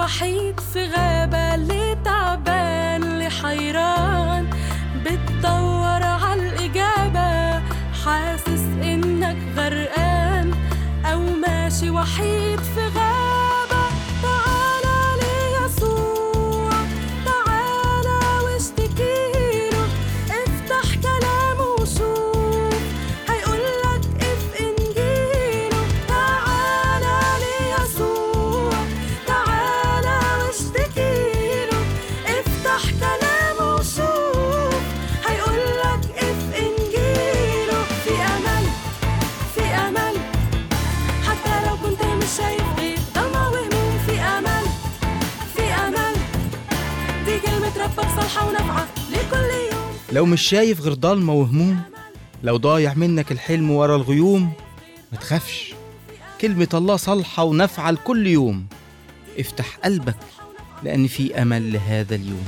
وحيد في غابة اللي تعبان اللي حيران بتدور عالإجابة حاسس إنك غرقان أو ماشي وحيد في غابة تعالى ليسوع تعالى واشتكيله افتح كلامه وشوف هيقولك اف انجيله تعالى ليسوع تعالى واشتكيله افتح كلامه وشوف هيقولك اف انجيله في امل في امل حتى لو كنت مش شايف غير ضلمة وهموم في امل في امل دي كلمة ربك صالحة ونافعة لكل يوم لو مش شايف غير ضلمة وهموم لو ضايع منك الحلم ورا الغيوم ما تخافش كلمة الله صالحة ونافعة لكل يوم افتح قلبك لأن في أمل لهذا اليوم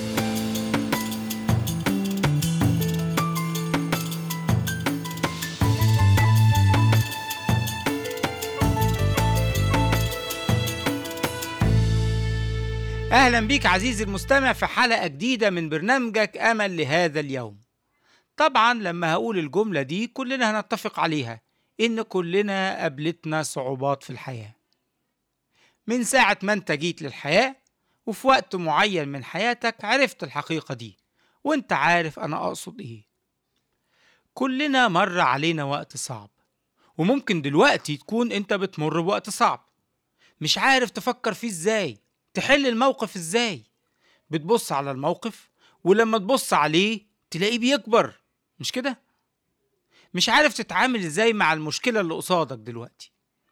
أهلا بيك عزيزي المستمع في حلقة جديدة من برنامجك أمل لهذا اليوم طبعا لما هقول الجملة دي كلنا هنتفق عليها إن كلنا قابلتنا صعوبات في الحياة من ساعة ما أنت جيت للحياة وفي وقت معين من حياتك عرفت الحقيقة دي وأنت عارف أنا أقصد إيه كلنا مر علينا وقت صعب وممكن دلوقتي تكون أنت بتمر بوقت صعب مش عارف تفكر فيه إزاي تحل الموقف إزاي بتبص على الموقف ولما تبص عليه تلاقيه بيكبر مش كده؟ مش عارف تتعامل ازاي مع المشكلة اللي قصادك دلوقتي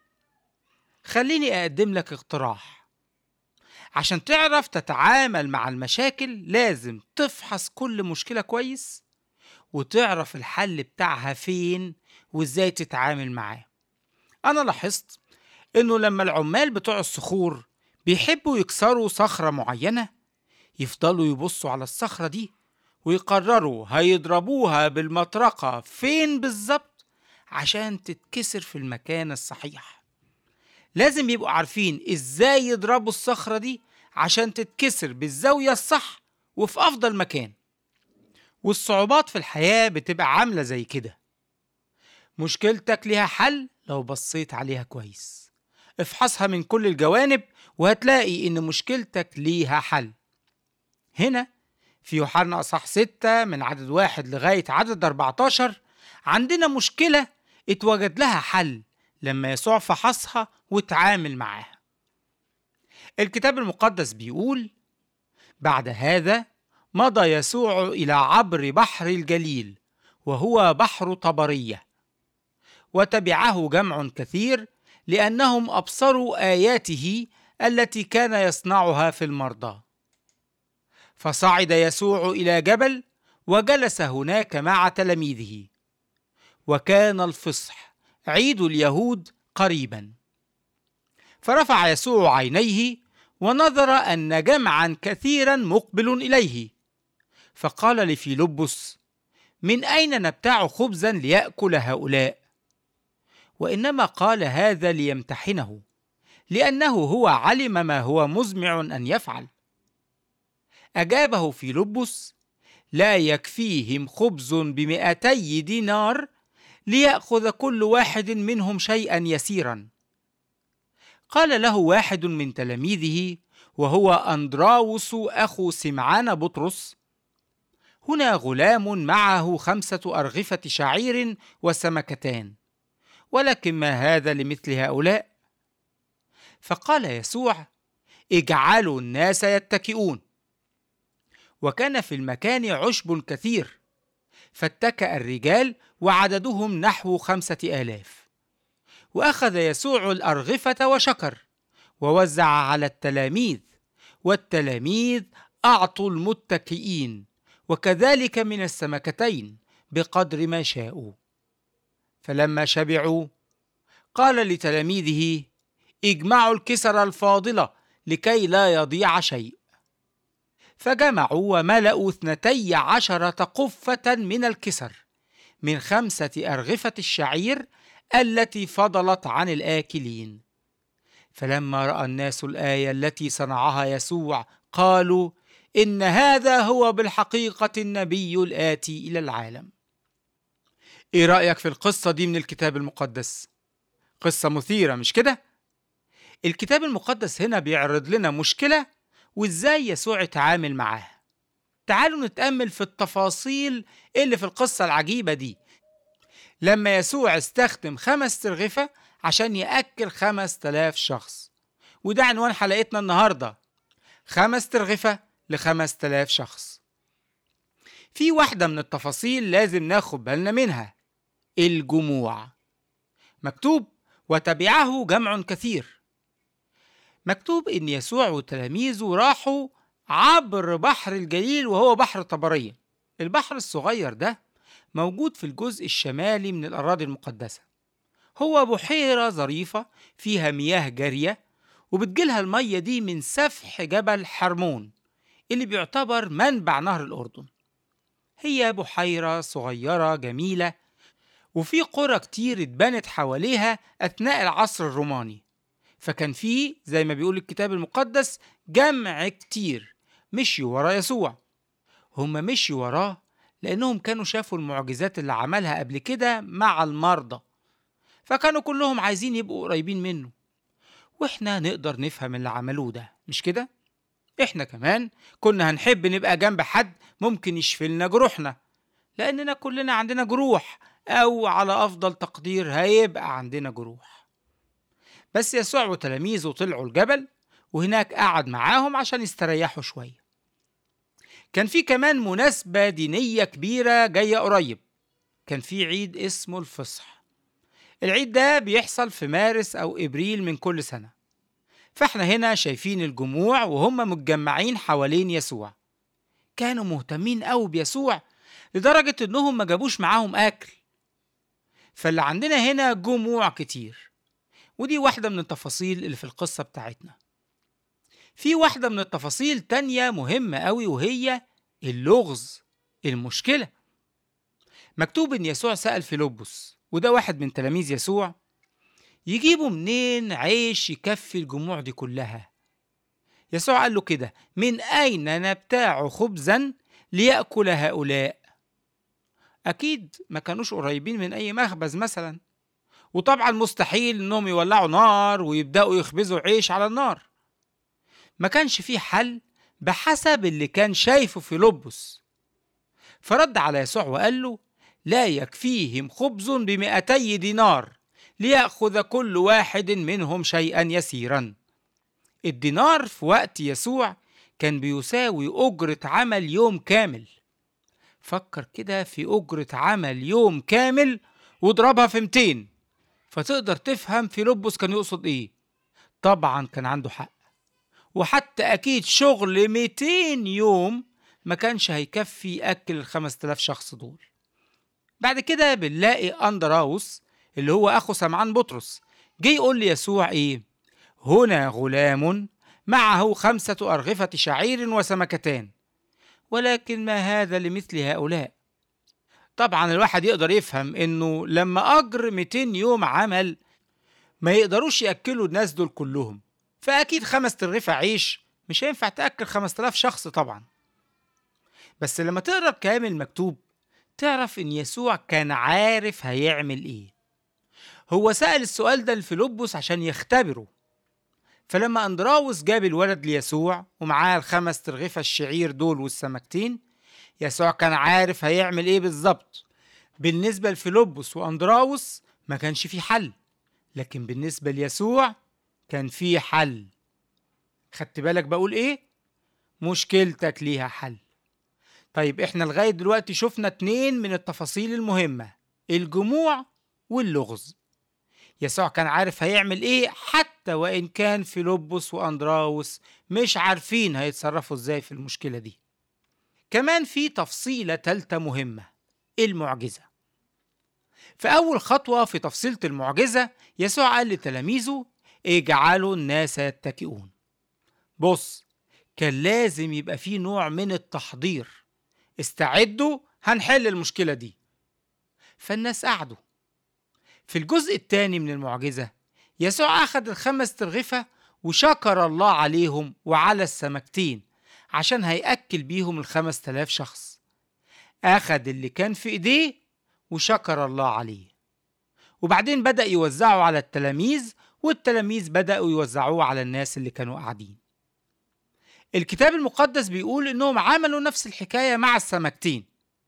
خليني أقدم لك اقتراح عشان تعرف تتعامل مع المشاكل لازم تفحص كل مشكلة كويس وتعرف الحل بتاعها فين وازاي تتعامل معاه أنا لاحظت إنه لما العمال بتوع الصخور بيحبوا يكسروا صخرة معينة يفضلوا يبصوا على الصخرة دي ويقرروا هيضربوها بالمطرقة فين بالظبط عشان تتكسر في المكان الصحيح لازم يبقوا عارفين ازاي يضربوا الصخرة دي عشان تتكسر بالزاوية الصح وفي أفضل مكان والصعوبات في الحياة بتبقى عاملة زي كده مشكلتك ليها حل لو بصيت عليها كويس افحصها من كل الجوانب وهتلاقي إن مشكلتك ليها حل هنا في يوحنا أصح 6 من عدد واحد لغاية عدد 14 عندنا مشكلة اتوجد لها حل لما يسوع فحصها وتعامل معاها الكتاب المقدس بيقول بعد هذا مضى يسوع إلى عبر بحر الجليل وهو بحر طبرية وتبعه جمع كثير لأنهم أبصروا آياته التي كان يصنعها في المرضى فصعد يسوع الى جبل وجلس هناك مع تلاميذه وكان الفصح عيد اليهود قريبا فرفع يسوع عينيه ونظر ان جمعا كثيرا مقبل اليه فقال لفيلبس من اين نبتاع خبزا لياكل هؤلاء وانما قال هذا ليمتحنه لانه هو علم ما هو مزمع ان يفعل أجابه فيلبس لا يكفيهم خبز بمئتي دينار ليأخذ كل واحد منهم شيئا يسيرا قال له واحد من تلاميذه وهو أندراوس أخو سمعان بطرس هنا غلام معه خمسة أرغفة شعير وسمكتان ولكن ما هذا لمثل هؤلاء فقال يسوع اجعلوا الناس يتكئون وكان في المكان عشب كثير فاتكأ الرجال وعددهم نحو خمسة آلاف وأخذ يسوع الأرغفة وشكر ووزع على التلاميذ والتلاميذ أعطوا المتكئين وكذلك من السمكتين بقدر ما شاءوا فلما شبعوا قال لتلاميذه اجمعوا الكسر الفاضلة لكي لا يضيع شيء فجمعوا وملأوا اثنتي عشرة قفة من الكسر من خمسة أرغفة الشعير التي فضلت عن الآكلين فلما راى الناس الايه التي صنعها يسوع قالوا ان هذا هو بالحقيقه النبي الاتي الى العالم ايه رايك في القصه دي من الكتاب المقدس قصه مثيره مش كده الكتاب المقدس هنا بيعرض لنا مشكله وازاي يسوع اتعامل معاها تعالوا نتامل في التفاصيل اللي في القصه العجيبه دي لما يسوع استخدم خمس ترغفة عشان يأكل خمس تلاف شخص وده عنوان حلقتنا النهاردة خمس ترغفة لخمس تلاف شخص في واحدة من التفاصيل لازم ناخد بالنا منها الجموع مكتوب وتبعه جمع كثير مكتوب إن يسوع وتلاميذه راحوا عبر بحر الجليل وهو بحر طبرية البحر الصغير ده موجود في الجزء الشمالي من الأراضي المقدسة هو بحيرة ظريفة فيها مياه جارية وبتجيلها المية دي من سفح جبل حرمون اللي بيعتبر منبع نهر الأردن هي بحيرة صغيرة جميلة وفي قرى كتير اتبنت حواليها أثناء العصر الروماني فكان في زي ما بيقول الكتاب المقدس جمع كتير مشيوا ورا يسوع هم مشيوا وراه لأنهم كانوا شافوا المعجزات اللي عملها قبل كده مع المرضى فكانوا كلهم عايزين يبقوا قريبين منه واحنا نقدر نفهم اللي عملوه ده مش كده؟ احنا كمان كنا هنحب نبقى جنب حد ممكن يشفي لنا جروحنا لأننا كلنا عندنا جروح أو على أفضل تقدير هيبقى عندنا جروح بس يسوع وتلاميذه طلعوا الجبل وهناك قعد معاهم عشان يستريحوا شوية كان في كمان مناسبة دينية كبيرة جاية قريب كان في عيد اسمه الفصح العيد ده بيحصل في مارس أو إبريل من كل سنة فاحنا هنا شايفين الجموع وهم متجمعين حوالين يسوع كانوا مهتمين قوي بيسوع لدرجة إنهم ما جابوش معاهم أكل فاللي عندنا هنا جموع كتير ودي واحدة من التفاصيل اللي في القصة بتاعتنا في واحدة من التفاصيل تانية مهمة قوي وهي اللغز المشكلة مكتوب إن يسوع سأل فيلبس وده واحد من تلاميذ يسوع يجيبوا منين عيش يكفي الجموع دي كلها يسوع قال له كده من أين نبتاع خبزا ليأكل هؤلاء أكيد ما كانوش قريبين من أي مخبز مثلا وطبعا مستحيل إنهم يولعوا نار ويبدأوا يخبزوا عيش على النار ما كانش فيه حل بحسب اللي كان شايفه في لبس فرد على يسوع وقال له لا يكفيهم خبز بمئتي دينار ليأخذ كل واحد منهم شيئا يسيرا الدينار في وقت يسوع كان بيساوي أجرة عمل يوم كامل فكر كده في أجرة عمل يوم كامل واضربها في 200 فتقدر تفهم فيلبس كان يقصد إيه طبعا كان عنده حق وحتى أكيد شغل 200 يوم ما كانش هيكفي يأكل ال 5000 شخص دول بعد كده بنلاقي أندراوس اللي هو أخو سمعان بطرس جه يقول ليسوع إيه هنا غلام معه خمسة أرغفة شعير وسمكتان ولكن ما هذا لمثل هؤلاء طبعا الواحد يقدر يفهم انه لما اجر 200 يوم عمل ما يقدروش ياكلوا الناس دول كلهم فاكيد خمس ترغيفة عيش مش هينفع تاكل 5000 شخص طبعا بس لما تقرا الكلام المكتوب تعرف ان يسوع كان عارف هيعمل ايه هو سأل السؤال ده لفيلبس عشان يختبره فلما أندراوس جاب الولد ليسوع ومعاه الخمس ترغيفة الشعير دول والسمكتين يسوع كان عارف هيعمل ايه بالظبط بالنسبة لفيلبس وأندراوس ما كانش في حل لكن بالنسبة ليسوع كان في حل خدت بالك بقول ايه مشكلتك ليها حل طيب احنا لغاية دلوقتي شفنا اتنين من التفاصيل المهمة الجموع واللغز يسوع كان عارف هيعمل ايه حتى وان كان فيلبس واندراوس مش عارفين هيتصرفوا ازاي في المشكلة دي كمان في تفصيلة تالتة مهمة المعجزة في أول خطوة في تفصيلة المعجزة يسوع قال لتلاميذه اجعلوا الناس يتكئون بص كان لازم يبقى في نوع من التحضير استعدوا هنحل المشكلة دي فالناس قعدوا في الجزء الثاني من المعجزة يسوع أخذ الخمس ترغفة وشكر الله عليهم وعلى السمكتين عشان هيأكل بيهم الخمس تلاف شخص أخذ اللي كان في إيديه وشكر الله عليه وبعدين بدأ يوزعه على التلاميذ والتلاميذ بدأوا يوزعوه على الناس اللي كانوا قاعدين الكتاب المقدس بيقول إنهم عملوا نفس الحكاية مع السمكتين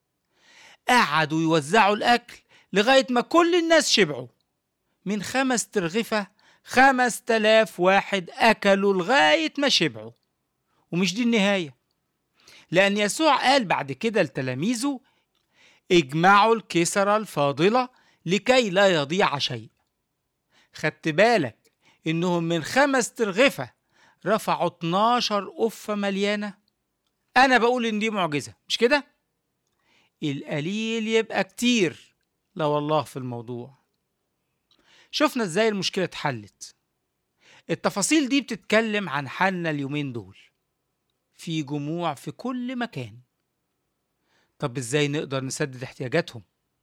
قعدوا يوزعوا الأكل لغاية ما كل الناس شبعوا من خمس ترغفة خمس تلاف واحد أكلوا لغاية ما شبعوا ومش دي النهاية لأن يسوع قال بعد كده لتلاميذه اجمعوا الكسرة الفاضلة لكي لا يضيع شيء خدت بالك إنهم من خمس ترغفة رفعوا 12 قفة مليانة أنا بقول إن دي معجزة مش كده؟ القليل يبقى كتير لو الله في الموضوع شفنا ازاي المشكلة اتحلت التفاصيل دي بتتكلم عن حالنا اليومين دول في جموع في كل مكان طب ازاي نقدر نسدد احتياجاتهم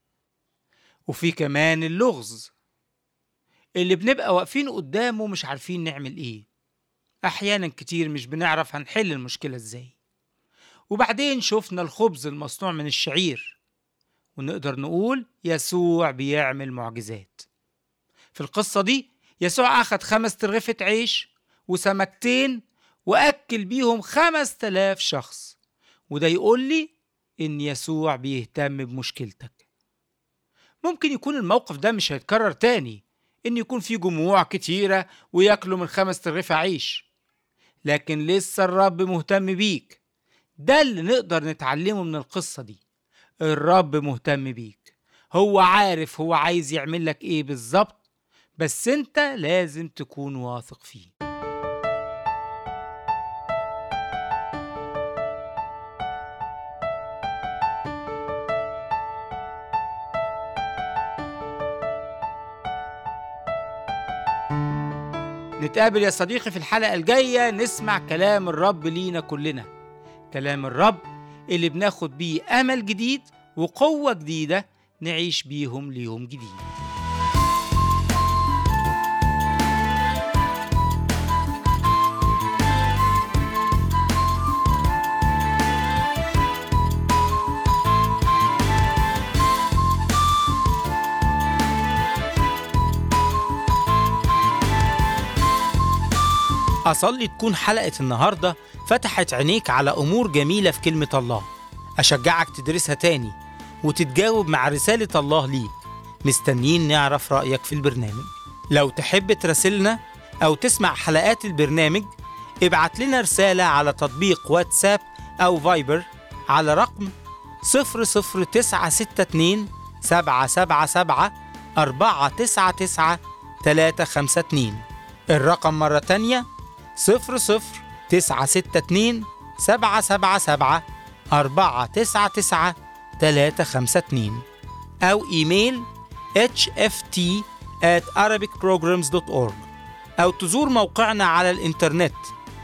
وفي كمان اللغز اللي بنبقى واقفين قدامه مش عارفين نعمل ايه احيانا كتير مش بنعرف هنحل المشكلة ازاي وبعدين شفنا الخبز المصنوع من الشعير ونقدر نقول يسوع بيعمل معجزات في القصة دي يسوع أخد خمس ترغفة عيش وسمكتين وأكل بيهم خمس تلاف شخص وده يقول لي إن يسوع بيهتم بمشكلتك ممكن يكون الموقف ده مش هيتكرر تاني إن يكون في جموع كتيرة وياكلوا من خمس ترغفة عيش لكن لسه الرب مهتم بيك ده اللي نقدر نتعلمه من القصة دي الرب مهتم بيك هو عارف هو عايز يعمل لك ايه بالظبط بس انت لازم تكون واثق فيه نتقابل يا صديقي في الحلقة الجاية نسمع كلام الرب لينا كلنا كلام الرب اللي بناخد بيه أمل جديد وقوة جديدة نعيش بيهم ليوم جديد أصلي تكون حلقة النهاردة فتحت عينيك على أمور جميلة في كلمة الله أشجعك تدرسها تاني وتتجاوب مع رسالة الله ليك مستنيين نعرف رأيك في البرنامج لو تحب تراسلنا أو تسمع حلقات البرنامج ابعت لنا رسالة على تطبيق واتساب أو فايبر على رقم 00962 777 499 352 الرقم مرة تانية 00962 777 499 352 أو إيميل hft at arabicprograms.org أو تزور موقعنا على الإنترنت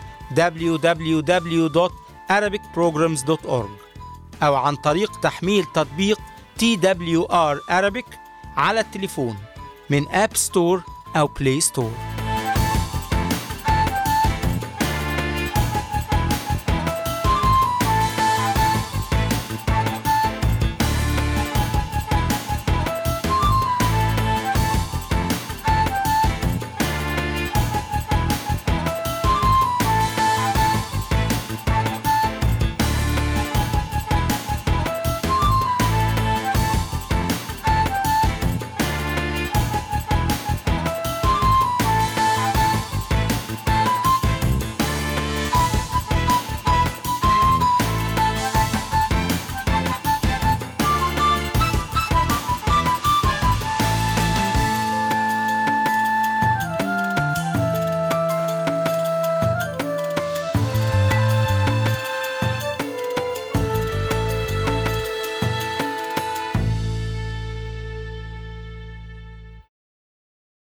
www.arabicprograms.org أو عن طريق تحميل تطبيق TWR Arabic على التليفون من أب ستور أو بلاي ستور